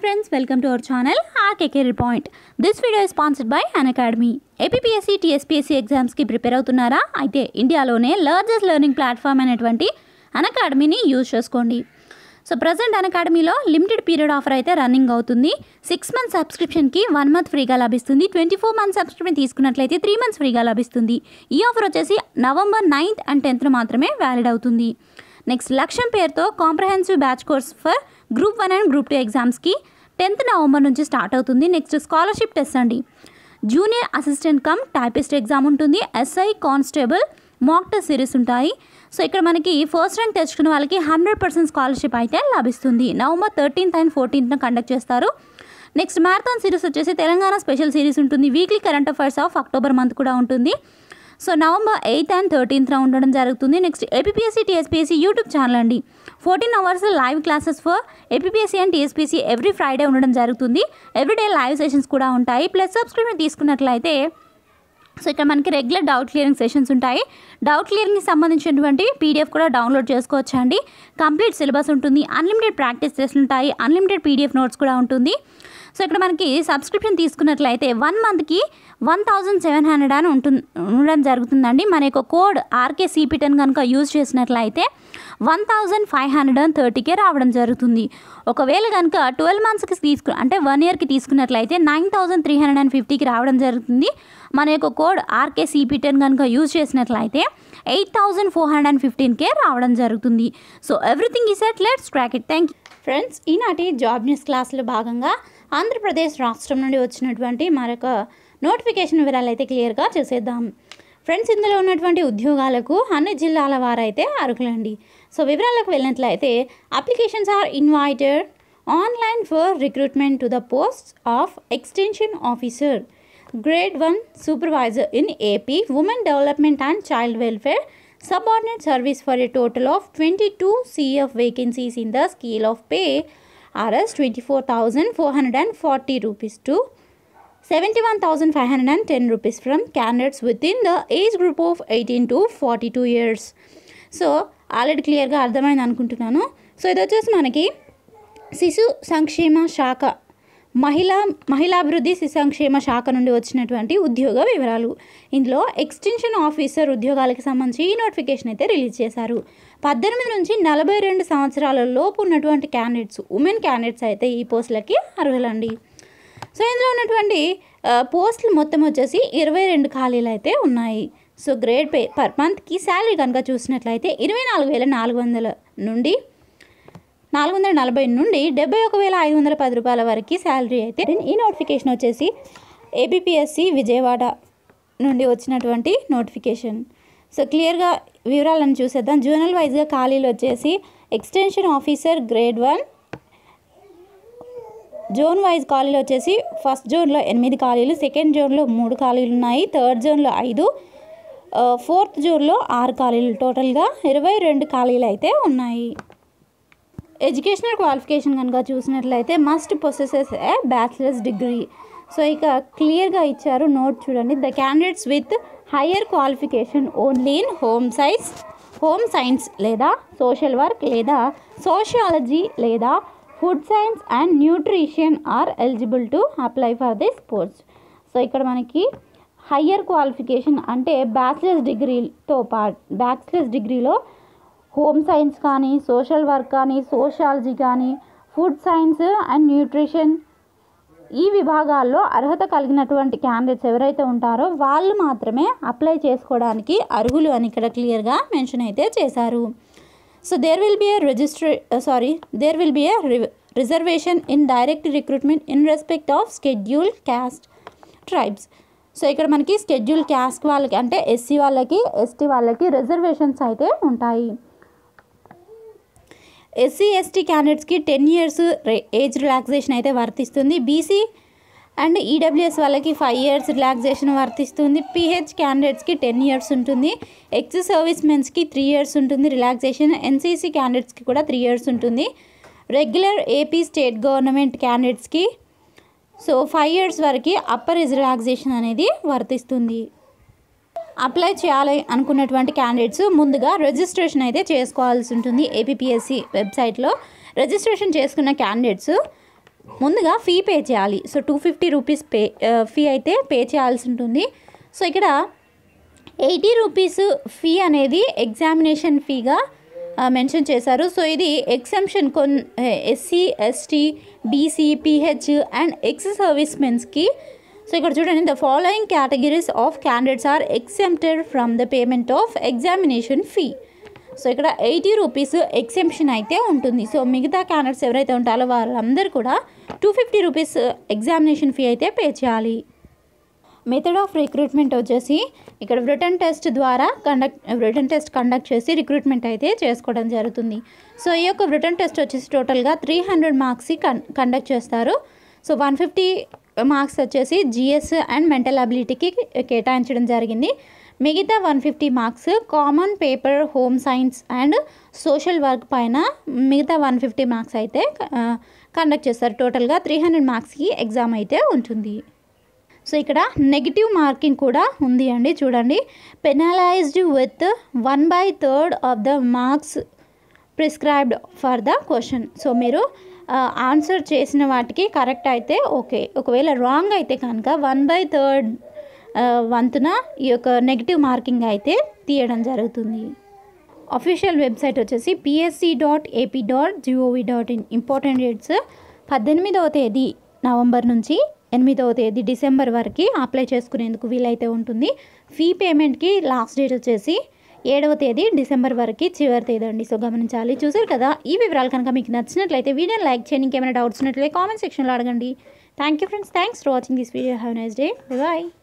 friends, welcome to our channel RK Career Point. This video is sponsored by An Academy. APSC TSPSC ఎగ్జామ్స్కి prepare అవుతున్నారా అయితే ఇండియాలోనే largest learning platform అనేటువంటి అన్ అకాడమీని యూజ్ చేసుకోండి సో ప్రజెంట్ అన్ అకాడమీలో లిమిటెడ్ పీరియడ్ ఆఫర్ అయితే రన్నింగ్ అవుతుంది సిక్స్ మంత్స్ సబ్స్క్రిప్షన్కి వన్ మంత్ ఫ్రీగా లభిస్తుంది ట్వంటీ ఫోర్ మంత్స్ సబ్స్క్రిప్షన్ తీసుకున్నట్లయితే త్రీ మంత్స్ ఫ్రీగా లభిస్తుంది ఈ ఆఫర్ వచ్చేసి నవంబర్ నైన్త్ అండ్ టెన్త్న మాత్రమే వ్యాలిడ్ అవుతుంది నెక్స్ట్ లక్ష్యం పేరుతో comprehensive batch course for group one and group two ఎగ్జామ్స్కి టెన్త్ నవంబర్ నుంచి స్టార్ట్ అవుతుంది నెక్స్ట్ స్కాలర్షిప్ టెస్ట్ అండి junior assistant cum typist exam ఉంటుంది SI constable mock test series ఉంటాయి సో ఇక్కడ మనకి ఫస్ట్ ర్యాంక్ తెచ్చుకున్న వాళ్ళకి హండ్రెడ్ పర్సెంట్ స్కాలర్షిప్ అయితే లభిస్తుంది నవంబర్ థర్టీన్త్ అండ్ ఫోర్టీన్త్న కండక్ట్ చేస్తారు నెక్స్ట్ మ్యారథాన్ సిరీస్ వచ్చేసి తెలంగాణ స్పెషల్ సిరీస్ ఉంటుంది weekly current affairs of October month కూడా ఉంటుంది సో నవంబర్ ఎయిత్ అండ్ థర్టీన్త్న ఉండడం జరుగుతుంది next APSC TSPSC YouTube channel అండి fourteen hours live classes for APSC and TSPC every Friday ఉండడం జరుగుతుంది ఎవ్రీడే లైవ్ సెషన్స్ కూడా ఉంటాయి ప్లస్ సబ్స్క్రిప్షన్ తీసుకున్నట్లయితే సో ఇక్కడ మనకి రెగ్యులర్ డౌట్ క్లియరింగ్ సెషన్స్ ఉంటాయి డౌట్ క్లియరింగ్కి సంబంధించినటువంటి పీడిఎఫ్ కూడా డౌన్లోడ్ చేసుకోవచ్చు అండి కంప్లీట్ సిలబస్ ఉంటుంది అన్లిమిటెడ్ ప్రాక్టీస్ టెస్ట్లు ఉంటాయి అన్లిమిటెడ్ పీడిఎఫ్ నోట్స్ కూడా ఉంటుంది సో ఇక్కడ మనకి సబ్స్క్రిప్షన్ తీసుకున్నట్లయితే వన్ మంత్కి వన్ థౌజండ్ సెవెన్ హండ్రెడ్ అని ఉంటుంది ఉండడం జరుగుతుందండి మన యొక్క కోడ్ ఆర్కే సిపి టెన్ కనుక యూజ్ చేసినట్లయితే one thousand five hundred and థర్టీకే రావడం జరుగుతుంది ఒకవేళ కనుక ట్వెల్వ్ మంత్స్కి తీసుకు అంటే వన్ ఇయర్కి తీసుకున్నట్లయితే nine thousand three hundred and ఫిఫ్టీకి రావడం జరుగుతుంది మన యొక్క కోడ్ ఆర్కే సిపి టెన్ కనుక యూజ్ చేసినట్లయితే eight thousand four hundred and ఫిఫ్టీన్కే రావడం జరుగుతుంది so everything is at let's track it thank you friends ఈనాటి జాబ్ న్యూస్ క్లాస్లో భాగంగా ఆంధ్రప్రదేశ్ రాష్ట్రం నుండి వచ్చినటువంటి మరొక నోటిఫికేషన్ వివరాలు అయితే క్లియర్గా చూసేద్దాం ఫ్రెండ్స్ ఇందులో ఉన్నటువంటి ఉద్యోగాలకు అన్ని జిల్లాల వారైతే అర్హులండి సో వివరాలకు వెళ్ళినట్లయితే applications are invited online for recruitment to the post of extension officer grade one supervisor in AP women development and child welfare subordinate service for a total of 22 CF vacancies in the scale of pay RS 24,440 rupees to 71,510 rupees from candidates within the age group of 18 to 42 years. So already క్లియర్గా అర్థమైంది అనుకుంటున్నాను so ఇది వచ్చేసి మనకి శిశు సంక్షేమ శాఖ మహిళా మహిళాభివృద్ధి శిశు సంక్షేమ శాఖ నుండి వచ్చినటువంటి ఉద్యోగ వివరాలు ఇందులో ఎక్స్టెన్షన్ ఆఫీసర్ ఉద్యోగాలకు సంబంధించి ఈ నోటిఫికేషన్ అయితే రిలీజ్ చేశారు పద్దెనిమిది నుంచి నలభై రెండు సంవత్సరాల లోపు ఉన్నటువంటి క్యాండిడేట్స్ ఉమెన్ క్యాండిడేట్స్ అయితే ఈ పోస్టులకి అర్హులండి సో ఇందులో ఉన్నటువంటి ఆ, పోస్టులు మొత్తం వచ్చేసి ఇరవై రెండు ఖాళీలు అయితే ఉన్నాయి సో గ్రేడ్ పే పర్ మంత్కి శాలరీ కనుక చూసినట్లయితే ఇరవై నాలుగు వేల నాలుగు వందల నుండి నాలుగు వందల నలభై నుండి డెబ్బై ఒక వేల ఐదు వందల పది రూపాయల వరకు శాలరీ అయితే ఈ నోటిఫికేషన్ వచ్చేసి ఏబిపిఎస్సి విజయవాడ నుండి వచ్చినటువంటి నోటిఫికేషన్ సో క్లియర్గా వివరాలను చూసేద్దాం జోనల్ వైజ్గా ఖాళీలు వచ్చేసి extension officer grade one zone wise ఖాళీలు వచ్చేసి ఫస్ట్ జోన్లో ఎనిమిది ఖాళీలు సెకండ్ జోన్లో మూడు ఖాళీలు ఉన్నాయి థర్డ్ జోన్లో ఐదు ఆ, ఫోర్త్ జోన్లో ఆరు ఖాళీలు టోటల్గా ఇరవై రెండు ఖాళీలు అయితే ఉన్నాయి ఎడ్యుకేషనల్ క్వాలిఫికేషన్ కనుక చూసినట్లయితే must possesses a bachelor's degree so ఇక క్లియర్గా ఇచ్చారు నోట్ చూడండి the candidates with higher qualification only in home science home science లేదా సోషల్ వర్క్ లేదా సోషియాలజీ లేదా food science and nutrition are eligible to apply for this post so ఇక్కడ మనకి higher qualification అంటే బ్యాచిలర్స్ డిగ్రీతో పాటు బ్యాచిలర్స్ డిగ్రీలో హోమ్ సైన్స్ కానీ సోషల్ వర్క్ కానీ సోషాలజీ కానీ ఫుడ్ సైన్స్ అండ్ న్యూట్రిషన్ ఈ విభాగాల్లో అర్హత కలిగినటువంటి క్యాండిడేట్స్ ఎవరైతే ఉంటారో వాళ్ళు మాత్రమే అప్లై చేసుకోవడానికి అర్హులు అని ఇక్కడ క్లియర్గా మెన్షన్ అయితే చేశారు so there will be a registra sorry there will be a reservation in direct recruitment in respect of schedule caste tribes so ఇక్కడ మనకి స్కెడ్యూల్ క్యాస్ట్ వాళ్ళకి అంటే ఎస్సీ వాళ్ళకి ఎస్టీ వాళ్ళకి రిజర్వేషన్స్ అయితే ఉంటాయి ఎస్సీ ఎస్టీ క్యాండిడేట్స్కి టెన్ ఇయర్స్ ఏజ్ రిలాక్సేషన్ అయితే వర్తిస్తుంది బీసీ అండ్ ఈడబ్ల్యూఎస్ వాళ్ళకి ఫైవ్ ఇయర్స్ రిలాక్సేషన్ వర్తిస్తుంది పిహెచ్ క్యాండిడేట్స్కి టెన్ ఇయర్స్ ఉంటుంది ఎక్స్ సర్వీస్ మెన్స్కి త్రీ ఇయర్స్ ఉంటుంది రిలాక్సేషన్ ఎన్సీసీ క్యాండిడేట్స్కి కూడా త్రీ ఇయర్స్ ఉంటుంది రెగ్యులర్ ఏపీ స్టేట్ గవర్నమెంట్ క్యాండిడేట్స్కి సో ఫైవ్ ఇయర్స్ వరకు అప్పర్ ఏజ్ రిలాక్సేషన్ అనేది వర్తిస్తుంది అప్లై చేయాలి అనుకున్నటువంటి క్యాండిడేట్స్ ముందుగా రిజిస్ట్రేషన్ అయితే చేసుకోవాల్సి ఉంటుంది ఏపీఎస్సి వెబ్సైట్లో రిజిస్ట్రేషన్ చేసుకున్న క్యాండిడేట్స్ ముందుగా ఫీ పే చేయాలి so two fifty rupees pay fee అయితే పే చేయాల్సి ఉంటుంది సో ఇక్కడ ఎయిటీ రూపీస్ ఫీ అనేది ఎగ్జామినేషన్ ఫీగా మెన్షన్ చేశారు సో ఇది ఎగ్జామ్షన్ కొన్ SC ST BC PH and ex service మెన్స్కి సో ఇక్కడ చూడండి the following categories of candidates are exempted from the payment of examination fee so ఇక్కడ ఎయిటీ రూపీస్ ఎగ్జెంప్షన్ అయితే ఉంటుంది సో మిగతా క్యాండిడేట్స్ ఎవరైతే ఉంటారో వాళ్ళందరూ కూడా two fifty rupees examination fee అయితే పే చేయాలి మెథడ్ ఆఫ్ రిక్రూట్మెంట్ వచ్చేసి ఇక్కడ రిటర్న్ టెస్ట్ ద్వారా కండక్ట్ రిటర్న్ టెస్ట్ కండక్ట్ చేసి రిక్రూట్మెంట్ అయితే చేసుకోవడం జరుగుతుంది సో ఈ యొక్క రిటర్న్ టెస్ట్ వచ్చేసి టోటల్గా త్రీ హండ్రెడ్ మార్క్స్ కన్ కండక్ట్ చేస్తారు సో వన్ ఫిఫ్టీ మార్క్స్ వచ్చేసి జిఎస్ అండ్ మెంటల్ అబిలిటీకి కేటాయించడం జరిగింది మిగతా one fifty marks common paper home science and social work పైన మిగతా వన్ ఫిఫ్టీ మార్క్స్ అయితే కండక్ట్ చేస్తారు టోటల్గా త్రీ హండ్రెడ్ మార్క్స్కి ఎగ్జామ్ అయితే ఉంటుంది సో ఇక్కడ నెగిటివ్ మార్కింగ్ కూడా ఉంది అండి చూడండి penalized with one by third of the marks prescribed for the question so మీరు ఆన్సర్ చేసిన వాటికి కరెక్ట్ అయితే ఓకే ఒకవేళ రాంగ్ అయితే కనుక వన్ బై థర్డ్ వంతున ఈ యొక్క నెగిటివ్ మార్కింగ్ అయితే తీయడం జరుగుతుంది అఫీషియల్ వెబ్సైట్ వచ్చేసి PSC dot AP dot gov dot in important dates పద్దెనిమిదవ తేదీ నవంబర్ నుంచి ఎనిమిదవ తేదీ డిసెంబర్ వరకు అప్లై చేసుకునేందుకు వీలైతే ఉంటుంది ఫీ పేమెంట్కి లాస్ట్ డేట్ వచ్చేసి ఏడవ తేదీ డిసెంబర్ వరకు చివరి తేదీ అండి సో గమనించాలి చూసారు కదా ఈ వివరాలు కనుక మీకు నచ్చినట్లయితే వీడియోని లైక్ చేయండి ఇంకేమైనా డౌట్స్ ఉన్నట్లయితే కామెంట్ సెక్షన్లో అడగండి thank you friends thanks for watching this video have nice day bye